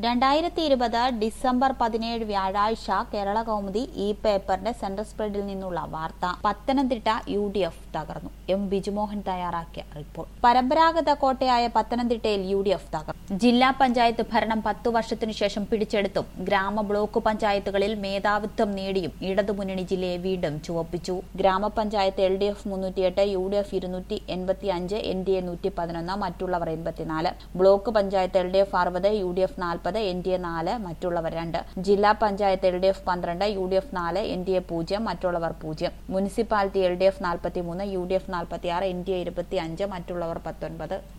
രണ്ടായിരത്തി ഇരുപത് ഡിസംബർ പതിനേഴ് വ്യാഴാഴ്ച കേരള കൗമുദി ഈ പേപ്പറിന്റെ സെൻട്രൽ സ്പ്രെഡിൽ നിന്നുള്ള വാർത്ത പത്തനംതിട്ട യു ഡി എഫ് തകർന്നു എം ബിജുമോഹൻ തയ്യാറാക്കിയ റിപ്പോർട്ട് പരമ്പരാഗത കോട്ടയായ പത്തനംതിട്ടയിൽ യു ഡി എഫ് തകർന്നു ജില്ലാ പഞ്ചായത്ത് ഭരണം പത്തു വർഷത്തിനു ശേഷം പിടിച്ചെടുത്തും ഗ്രാമ ബ്ലോക്ക് പഞ്ചായത്തുകളിൽ മേധാവിത്വം നേടിയും ഇടതുമുന്നണി ജില്ലയെ വീണ്ടും ചുവപ്പിച്ചു ഗ്രാമപഞ്ചായത്ത് എൽ ഡി എഫ് മുന്നൂറ്റിയെട്ട് യു ഡി എഫ് ഇരുന്നൂറ്റി എൺപത്തി അഞ്ച് എൻ ഡി എ നൂറ്റി പതിനൊന്ന് മറ്റുള്ളവർ എൺപത്തിനാല് block panchayat L D F അറുപത് യു ഡി എഫ് നാൽപ്പത് എൻ ഡി എ നാല് മറ്റുള്ളവർ രണ്ട് ജില്ലാ പഞ്ചായത്ത് എൽ ഡി എഫ് പന്ത്രണ്ട് യു ഡി എഫ് നാല് എൻ ഡി എ പൂജ്യം മറ്റുള്ളവർ പൂജ്യം മുനിസിപ്പാലിറ്റി എൽ ഡി എഫ് നാൽപ്പത്തിമൂന്ന് യു ഡി എഫ് നാൽപ്പത്തിയാറ് എൻ ഡി എ ഇരുപത്തി അഞ്ച് മറ്റുള്ളവർ പത്തൊൻപത്